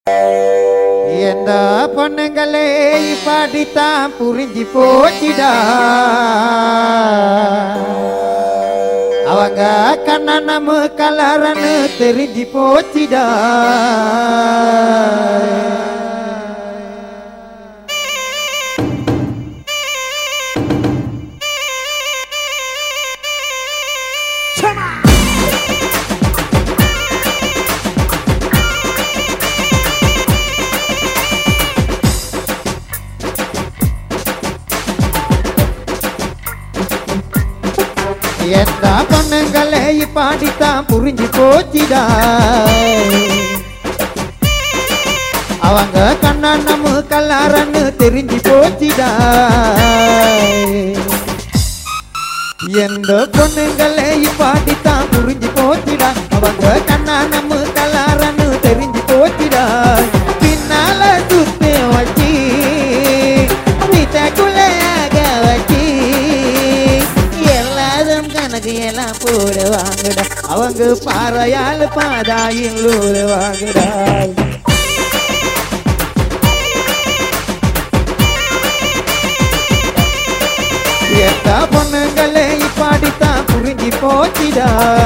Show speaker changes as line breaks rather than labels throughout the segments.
எந்த பொண்ணுங்களே இப்படித்தான் புரிஞ்சு போச்சிடா அவங்க கண்ணனமு கலரன்னு தெரிஞ்சு போச்சிடா எந்த பொண்ணுங்களே இப்படித்தான் புரிஞ்சு போச்சிடா அவங்க கண்ணனமு கல்லாரன்னு தெரிஞ்சு போச்சிடா எந்த பொண்ணுங்களே இப்படித்தான் புரிஞ்சு போச்சிடா அவங்க கண்ணனமு கல்லாரன்னு தெரிஞ்சு போச்சிடா பின்னால சுத்தி வச்சு பித்தக்குள்ளையாக வச்சு எல்லாரும் கணக்கு எல்லாம் போடுவாங்கடா அவங்க பாறையால் பாதாயில் ஊடுவாங்கடா எந்த பொண்ணுங்களே இப்படித்தான் புரிஞ்சு போச்சிடா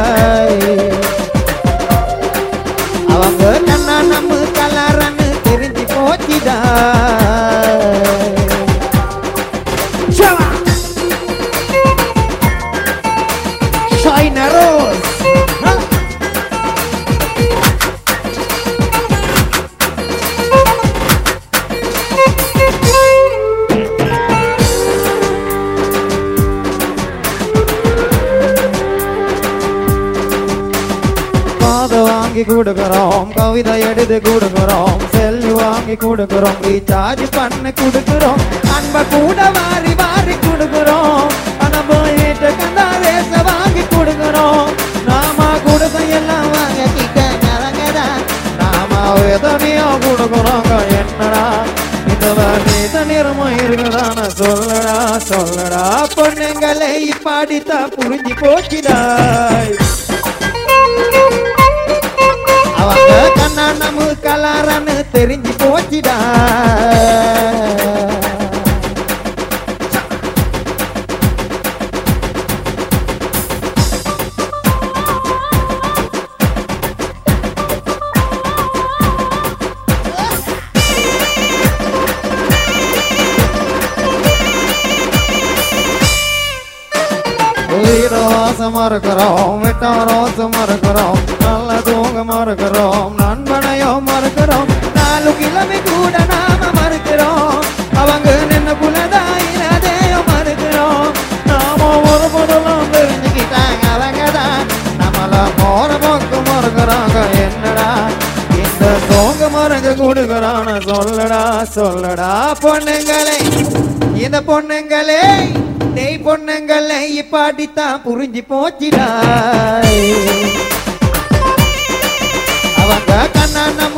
அவங்க கண்ணா நம்ம கலரன்னு தெரிஞ்சு போச்சிடா China Rose. காது வாங்கி கொடுக்கிறோம் கவிதை எழுதி கொடுக்கிறோம் செல்லு வாங்கி கொடுக்கிறோம் ரீசார்ஜ் பண்ணி கொடுக்கிறோம் அன்பை கூட வாரி வாரி கொடுக்கிறோம் அனுபவிட்டு கண்டா ரேச வாங்கி கொடுக்கிறோம் நாம கொடுத்த எல்லாம் வாங்க கிட்ட நிறங்கடா நாம எதனையோ கொடுக்குறோங்க என்னடா இந்த நீத நிறமா இருக்குதான சொல்லடா சொல்லடா பொண்ணுங்களை இப்படித்தான் புரிஞ்சு போச்சுடாய் அவங்க கண்ணானமு கலாரன்னு தெரிஞ்சு போச்சுடா உயிரோசமா இருக்கிறோம் விட்டம் ரோசமா இருக்கிறோம் நல்ல தூங்கமா இருக்கிறோம் நண்பனையோ மறுக்கிறோம் நாலு கிழமை கூட நாம மறுக்கிறோம் அவங்க நின்ன புலதாயிரதையோ மறுக்கிறோம் நாம ஒரு முதலும் தெரிஞ்சுக்கிட்டாங்க அவங்க தான் நம்மள போற போக்கு மறுக்கிறாங்க என்னடா இந்த சோங்க மறங்க கொடுக்குறான சொல்லடா சொல்லடா பொண்ணுங்களே இந்த பொண்ணுங்களே நெய் பொண்ணுங்களை இப்பாட்டித்தான் புரிஞ்சு போச்சிடா அவங்க கண்ணான